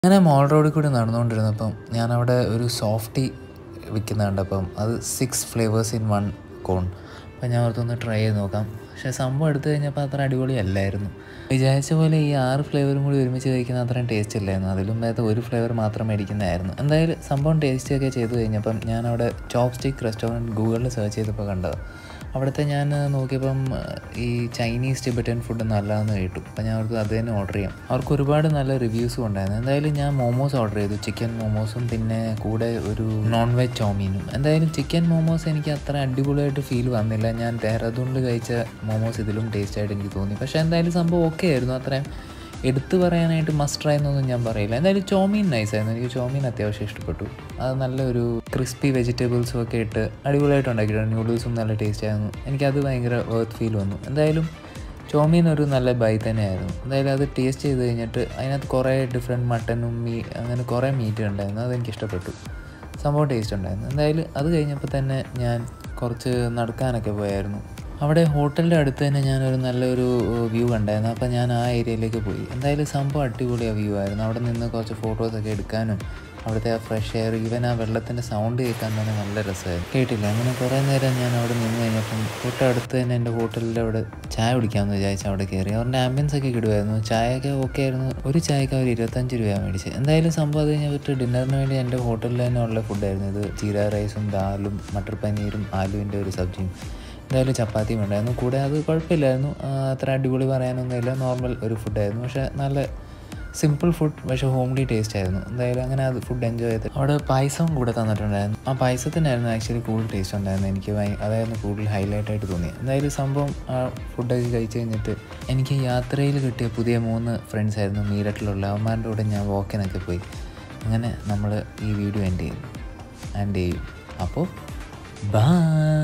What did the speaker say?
അങ്ങനെ മോൾ റോഡിൽ കൂടി നടന്നുകൊണ്ടിരുന്നപ്പം ഞാനവിടെ ഒരു സോഫ്റ്റി വിൽക്കുന്ന കണ്ടപ്പം അത് six flavours in one cone അപ്പം ഞാൻ ഓർത്തൊന്ന് ട്രൈ ചെയ്ത് നോക്കാം പക്ഷേ സംഭവം എടുത്തു കഴിഞ്ഞപ്പോൾ അത്ര അടിപൊളിയല്ലായിരുന്നു വിചാരിച്ച പോലെ ഈ ആറ് ഫ്ലേവറും കൂടി ഒരുമിച്ച് കഴിക്കുന്ന അത്രയും ടേസ്റ്റ് ഇല്ലായിരുന്നു അതിലും ഭേദം ഒരു ഫ്ലേവർ മാത്രം മേടിക്കുന്നതായിരുന്നു എന്തായാലും സംഭവം ടേസ്റ്റ് ഒക്കെ ചെയ്ത് കഴിഞ്ഞപ്പം ഞാനവിടെ ചോപ്പ് സ്റ്റിക്ക് റെസ്റ്റോറൻറ്റ് ഗൂഗിളിൽ സെർച്ച് ചെയ്തപ്പോൾ കണ്ടത് അവിടുത്തെ ഞാൻ നോക്കിയപ്പം ഈ ചൈനീസ് ടിബറ്റൻ ഫുഡ് നല്ലതെന്ന് കേട്ടു അപ്പം ഞാൻ അവർക്ക് അത് തന്നെ ഓർഡർ ചെയ്യാം അവർക്ക് ഒരുപാട് നല്ല റിവ്യൂസും ഉണ്ടായിരുന്നു എന്തായാലും ഞാൻ മോമോസ് ഓർഡർ ചെയ്തു ചിക്കൻ മോമോസും പിന്നെ കൂടെ ഒരു നോൺ വെജ് ചോമീനും എന്തായാലും ചിക്കൻ മോമോസ് എനിക്ക് അത്ര അടിപൊളിയായിട്ട് ഫീൽ വന്നില്ല ഞാൻ ദേഹറാദൂണിൽ കഴിച്ച മോമോസ് ഇതിലും ടേസ്റ്റ് ആയിട്ട് എനിക്ക് തോന്നി പക്ഷേ എന്തായാലും സംഭവം ഓക്കെ ആയിരുന്നു അത്രയും എടുത്തു പറയാനായിട്ട് മസ്റ്റ് ട്രൈ എന്നൊന്നും ഞാൻ പറയില്ല എന്തായാലും ചോമീൻ നൈസായിരുന്നു എനിക്ക് ചോമീൻ അത്യാവശ്യം ഇഷ്ടപ്പെട്ടു അത് നല്ലൊരു ക്രിസ്പി വെജിറ്റബിൾസും ഒക്കെ ഇട്ട് അടിപൊളിയായിട്ട് ഉണ്ടാക്കിയിട്ടുണ്ട് നൂഡിൽസും നല്ല ടേസ്റ്റ് ആയിരുന്നു എനിക്കത് ഭയങ്കര വർത്ത് ഫീൽ വന്നു എന്തായാലും ചോമീൻ ഒരു നല്ല ബൈ തന്നെയായിരുന്നു എന്തായാലും അത് ടേസ്റ്റ് ചെയ്ത് കഴിഞ്ഞിട്ട് അതിനകത്ത് കുറേ ഡിഫറെൻറ്റ് മട്ടനും മീ അങ്ങനെ കുറേ മീറ്റ് ഉണ്ടായിരുന്നു അതെനിക്ക് ഇഷ്ടപ്പെട്ടു സംഭവം ടേസ്റ്റ് ഉണ്ടായിരുന്നു എന്തായാലും അത് കഴിഞ്ഞപ്പോൾ തന്നെ ഞാൻ കുറച്ച് നടക്കാനൊക്കെ പോയായിരുന്നു അവിടെ ഹോട്ടലിൻ്റെ അടുത്ത് തന്നെ ഞാനൊരു നല്ലൊരു വ്യൂ കണ്ടായിരുന്നു അപ്പോൾ ഞാൻ ആ ഏരിയയിലേക്ക് പോയി എന്തായാലും സംഭവം അടിപൊളി വ്യൂ ആയിരുന്നു അവിടെ നിന്ന് കുറച്ച് ഫോട്ടോസൊക്കെ എടുക്കാനും അവിടുത്തെ ആ ഫ്രഷ് എയർ ഈവൻ ആ വെള്ളത്തിൻ്റെ സൗണ്ട് കേൾക്കാൻ തന്നെ നല്ല രസമായിരുന്നു കേട്ടില്ല അങ്ങനെ കുറേ നേരം ഞാൻ അവിടെ നിന്ന് കഴിഞ്ഞപ്പം തൊട്ടടുത്ത് തന്നെ എൻ്റെ ഹോട്ടലിൻ്റെ അവിടെ ചായ കുടിക്കാമെന്ന് വിചാരിച്ച് അവിടെ കയറി അവരുടെ ആംബിയൻസ് ഒക്കെ കിടുമായിരുന്നു ചായയൊക്കെ ഓക്കെ ആയിരുന്നു ഒരു ചായക്ക് അവർ ഇരുപത്തഞ്ച് രൂപയാണ് മേടിച്ചത് എന്തായാലും സംഭവം അത് കഴിഞ്ഞിട്ട് ഡിന്നറിന് വേണ്ടി എൻ്റെ ഹോട്ടലിൽ തന്നെ ഉള്ള ഫുഡായിരുന്നു ഇത് ജീര റൈസും ദാലും മട്ടർ പനീരും ആലുവിൻ്റെ ഒരു സബ്ജിയും എന്തായാലും ചപ്പാത്തിയും ഉണ്ടായിരുന്നു കൂടെ അത് കുഴപ്പമില്ലായിരുന്നു അത്ര അടിപൊളി പറയാനൊന്നുമില്ല നോർമൽ ഒരു ഫുഡായിരുന്നു പക്ഷേ നല്ല സിമ്പിൾ ഫുഡ് പക്ഷേ ഹോംലി ടേസ്റ്റ് ആയിരുന്നു എന്തായാലും അങ്ങനെ അത് ഫുഡ് എൻജോയ് ചെയ്ത് അവിടെ പായസവും കൂടെ തന്നിട്ടുണ്ടായിരുന്നു ആ പായസത്തിനായിരുന്നു ആക്ച്വലി കൂടുതൽ ടേസ്റ്റ് ഉണ്ടായിരുന്നു എനിക്ക് അതായിരുന്നു കൂടുതൽ ഹൈലൈറ്റ് ആയിട്ട് തോന്നിയത് എന്തായാലും സംഭവം ആ ഫുഡൊക്കെ കഴിച്ച് കഴിഞ്ഞിട്ട് എനിക്ക് യാത്രയിൽ കിട്ടിയ പുതിയ മൂന്ന് ഫ്രണ്ട്സ് ആയിരുന്നു മീരട്ടിലുള്ള അവന്മാരുടെ കൂടെ ഞാൻ വാക്കിനൊക്കെ പോയി അങ്ങനെ നമ്മൾ ഈ വീഡിയോ എൻഡ് ചെയ്യുന്നു ആൻഡ് ചെയ്യും അപ്പോൾ ബൈ